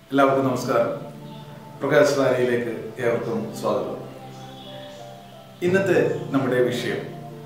എല്ലാവർക്കും നമസ്കാരം പ്രകാശ് ധാരയിലേക്ക് ഏവർക്കും സ്വാഗതം ഇന്നത്തെ നമ്മുടെ വിഷയം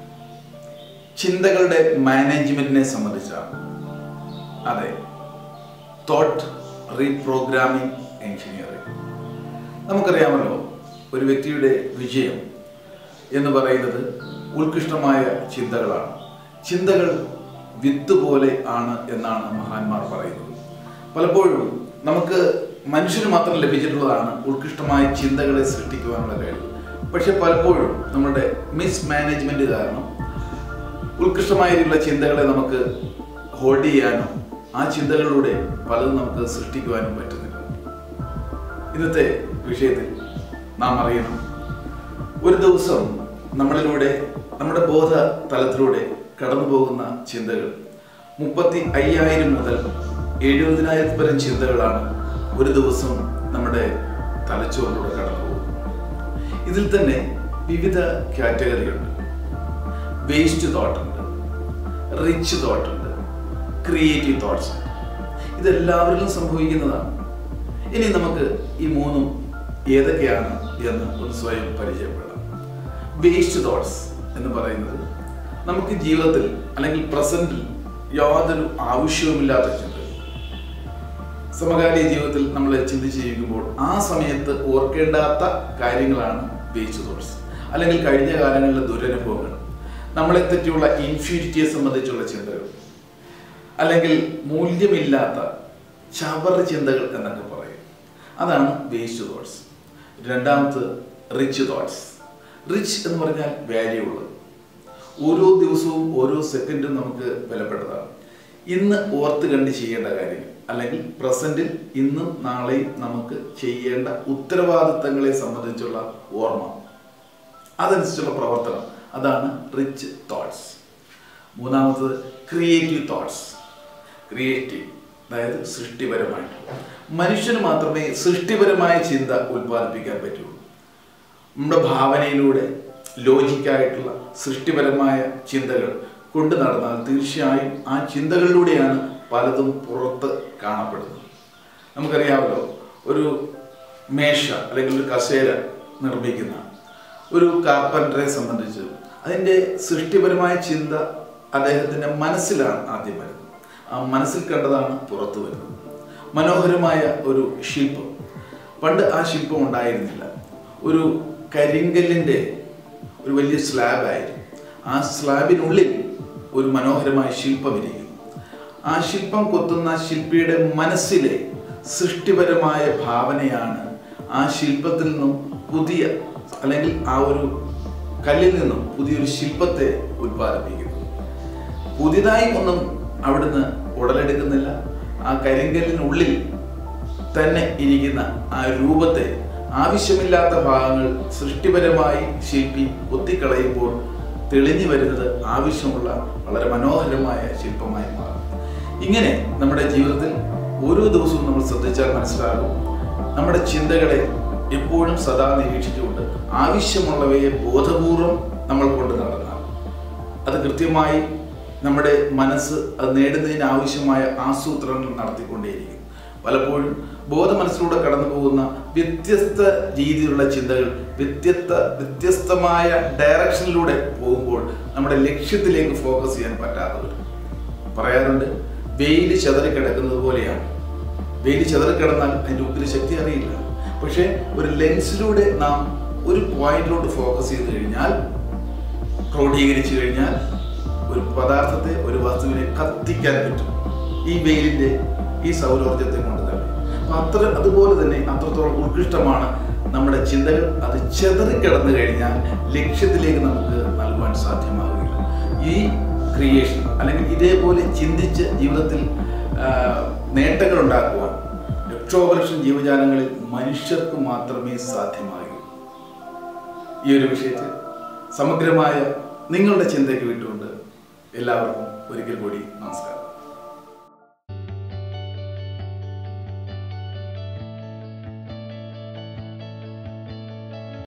ചിന്തകളുടെ മാനേജ്മെന്റിനെ സംബന്ധിച്ചാണ് അതെ തോട്ട് റീപ്രോഗ്രാമിംഗ് എഞ്ചിനീയറിംഗ് നമുക്കറിയാമല്ലോ ഒരു വ്യക്തിയുടെ വിജയം എന്ന് പറയുന്നത് ഉത്കൃഷ്ടമായ ചിന്തകളാണ് ചിന്തകൾ വിത്ത് പോലെ ആണ് എന്നാണ് മഹാന്മാർ പറയുന്നത് പലപ്പോഴും നമുക്ക് മനുഷ്യന് മാത്രം ലഭിച്ചിട്ടുള്ളതാണ് ഉത്കൃഷ്ടമായ ചിന്തകളെ സൃഷ്ടിക്കുവാനുള്ള കഴിവ് പക്ഷെ പലപ്പോഴും നമ്മുടെ മിസ് മാനേജ്മെന്റ് കാരണം ഉത്കൃഷ്ടമായ രീതിയിലുള്ള ചിന്തകളെ നമുക്ക് ഹോൾഡ് ചെയ്യാനോ ആ ചിന്തകളിലൂടെ പലതും നമുക്ക് സൃഷ്ടിക്കുവാനും പറ്റുന്നില്ല ഇന്നത്തെ വിഷയത്തിൽ നാം അറിയണം ഒരു ദിവസം നമ്മളിലൂടെ നമ്മുടെ ബോധ തലത്തിലൂടെ കടന്നു പോകുന്ന ചിന്തകൾ മുപ്പത്തി അയ്യായിരം മുതൽ എഴുപതിനായിരത്തി പരം ചിന്തകളാണ് ഒരു ദിവസം നമ്മുടെ തലച്ചോറിലൂടെ കടന്നു പോകുന്നത് ഇതിൽ തന്നെ വിവിധ കാറ്റഗറികളുണ്ട് വേസ്റ്റ് തോട്ട് ഉണ്ട് റിച്ച് തോട്ട് ഉണ്ട് ക്രിയേറ്റീവ് തോട്ട്സ് ഉണ്ട് ഇതെല്ലാവരിലും സംഭവിക്കുന്നതാണ് ഇനി നമുക്ക് ഈ മൂന്നും ഏതൊക്കെയാണ് എന്ന് ഒന്ന് സ്വയം പരിചയപ്പെടാം വേസ്റ്റ് തോട്ട്സ് എന്ന് പറയുന്നത് നമുക്ക് ജീവിതത്തിൽ അല്ലെങ്കിൽ പ്രസന്റിൽ യാതൊരു ആവശ്യവുമില്ലാത്ത ചിന്ത സമകാലിക ജീവിതത്തിൽ നമ്മൾ ചിന്തിച്ച് ജീവിക്കുമ്പോൾ ആ സമയത്ത് ഓർക്കേണ്ടാത്ത കാര്യങ്ങളാണ് വേസ്റ്റ് തോട്ട്സ് അല്ലെങ്കിൽ കഴിഞ്ഞ കാലങ്ങളിലെ ദുരനുഭവങ്ങൾ നമ്മളെ പറ്റിയുള്ള ഇൻഫ്യൂരിറ്റിയെ സംബന്ധിച്ചുള്ള ചിന്തകൾ അല്ലെങ്കിൽ മൂല്യമില്ലാത്ത ചവർ ചിന്തകൾ എന്നൊക്കെ പറയും അതാണ് വേസ്റ്റ് തോട്ട്സ് രണ്ടാമത് റിച്ച് തോട്ട്സ് റിച്ച് എന്ന് പറഞ്ഞാൽ വാല്യൂ ഉള്ളത് ഓരോ ദിവസവും ഓരോ സെക്കൻഡും നമുക്ക് വിലപ്പെട്ടതാണ് ഇന്ന് ഓർത്ത് കണ്ട് ചെയ്യേണ്ട കാര്യം അല്ലെങ്കിൽ പ്രസന്റിൽ ഇന്നും നാളെയും നമുക്ക് ചെയ്യേണ്ട ഉത്തരവാദിത്തങ്ങളെ സംബന്ധിച്ചുള്ള ഓർമ്മ അതനുസരിച്ചുള്ള പ്രവർത്തനം അതാണ് റിച്ച് തോട്ട്സ് മൂന്നാമത്തത് ക്രിയേറ്റീവ് തോട്ട്സ് ക്രിയേറ്റീവ് അതായത് സൃഷ്ടിപരമായിട്ട് മനുഷ്യന് മാത്രമേ സൃഷ്ടിപരമായ ചിന്ത ഉൽപ്പാദിപ്പിക്കാൻ പറ്റുള്ളൂ നമ്മുടെ ഭാവനയിലൂടെ ലോജിക്കായിട്ടുള്ള സൃഷ്ടിപരമായ ചിന്തകൾ കൊണ്ടു നടന്നാൽ തീർച്ചയായും ആ ചിന്തകളിലൂടെയാണ് പലതും പുറത്ത് കാണപ്പെടുന്നത് നമുക്കറിയാമല്ലോ ഒരു മേശ അല്ലെങ്കിൽ ഒരു കസേര നിർമ്മിക്കുന്ന ഒരു കാർപ്പൻറ്ററെ സംബന്ധിച്ച് അതിൻ്റെ സൃഷ്ടിപരമായ ചിന്ത അദ്ദേഹത്തിൻ്റെ മനസ്സിലാണ് ആദ്യം വരുന്നത് ആ മനസ്സിൽ കണ്ടതാണ് പുറത്തു വരുന്നത് മനോഹരമായ ഒരു ശില്പം പണ്ട് ആ ശില്പം ഉണ്ടായിരുന്നില്ല ഒരു കരിങ്കല്ലിൻ്റെ ഒരു വലിയ സ്ലാബായിരുന്നു ആ സ്ലാബിനുള്ളിൽ ഒരു മനോഹരമായ ശില്പം ഇരിക്കുന്നു ആ ശില്പം കൊത്തുന്ന ശില്പിയുടെ മനസ്സിലെ സൃഷ്ടിപരമായ ഭാവനയാണ് ആ ശില്പത്തിൽ നിന്നും പുതിയ അല്ലെങ്കിൽ ആ ഒരു കല്ലിൽ നിന്നും പുതിയൊരു ശില്പത്തെ ഉൽപ്പാദിപ്പിക്കുന്നു പുതിയതായി ഒന്നും അവിടുന്ന് ഉടലെടുക്കുന്നില്ല ആ കരിങ്കല്ലിനുള്ളിൽ തന്നെ ഇരിക്കുന്ന ആ രൂപത്തെ ആവശ്യമില്ലാത്ത ഭാഗങ്ങൾ സൃഷ്ടിപരമായി ശില്പി ഒത്തിക്കളയുമ്പോൾ തെളിഞ്ഞു വരുന്നത് ആവശ്യമുള്ള വളരെ മനോഹരമായ ശില്പമായി മാറും ഇങ്ങനെ നമ്മുടെ ജീവിതത്തിൽ ഓരോ ദിവസവും നമ്മൾ ശ്രദ്ധിച്ചാൽ മനസ്സിലാകും നമ്മുടെ ചിന്തകളെ എപ്പോഴും സദാ നിരീക്ഷിച്ചുകൊണ്ട് ആവശ്യമുള്ളവയെ ബോധപൂർവം നമ്മൾ കൊണ്ട് നടന്നാൽ അത് കൃത്യമായി നമ്മുടെ മനസ്സ് അത് നേടുന്നതിന് ആവശ്യമായ ആസൂത്രണങ്ങൾ നടത്തിക്കൊണ്ടേയിരിക്കും പലപ്പോഴും ബോധ മനസ്സിലൂടെ കടന്നു പോകുന്ന വ്യത്യസ്ത രീതിയിലുള്ള ചിന്തകൾ വ്യത്യസ്ത വ്യത്യസ്തമായ ഡയറക്ഷനിലൂടെ പോകുമ്പോൾ നമ്മുടെ ലക്ഷ്യത്തിലേക്ക് ഫോക്കസ് ചെയ്യാൻ പറ്റാതെ വരും പറയാറുണ്ട് വെയിൽ ചെതറിക്കിടക്കുന്നത് പോലെയാണ് വെയിൽ ചെതറിക്കിടന്നാൽ അതിൻ്റെ ഉപ്പിന് ശക്തി അറിയില്ല പക്ഷേ ഒരു ലെൻസിലൂടെ നാം ഒരു പോയിന്റിലോട്ട് ഫോക്കസ് ചെയ്ത് കഴിഞ്ഞാൽ ക്രോഡീകരിച്ചു കഴിഞ്ഞാൽ ഒരു പദാർത്ഥത്തെ ഒരു വസ്തുവിനെ കത്തിക്കാൻ പറ്റും ഈ വെയിലിൻ്റെ ഈ സൗരോർജത്തെ കൊണ്ട് തന്നെ അപ്പം അത്ര അതുപോലെ തന്നെ അത്രത്തോളം ഉത്കൃഷ്ടമാണ് നമ്മുടെ ചിന്തകൾ അത് ചെതറിക്കിടന്നു കഴിഞ്ഞാൽ ലക്ഷ്യത്തിലേക്ക് നമുക്ക് നൽകുവാൻ സാധ്യമാകില്ല ഈ ക്രിയേഷൻ അല്ലെങ്കിൽ ഇതേപോലെ ചിന്തിച്ച് ജീവിതത്തിൽ നേട്ടങ്ങൾ ഉണ്ടാക്കുവാൻ ലക്ഷോപലക്ഷം ജീവജാലങ്ങളിൽ മനുഷ്യർക്ക് മാത്രമേ സാധ്യമാകൂ ഈ ഒരു വിഷയത്തിൽ സമഗ്രമായ നിങ്ങളുടെ ചിന്തയ്ക്ക് വിട്ടുകൊണ്ട് എല്ലാവർക്കും ഒരിക്കൽ കൂടി നമസ്കാരം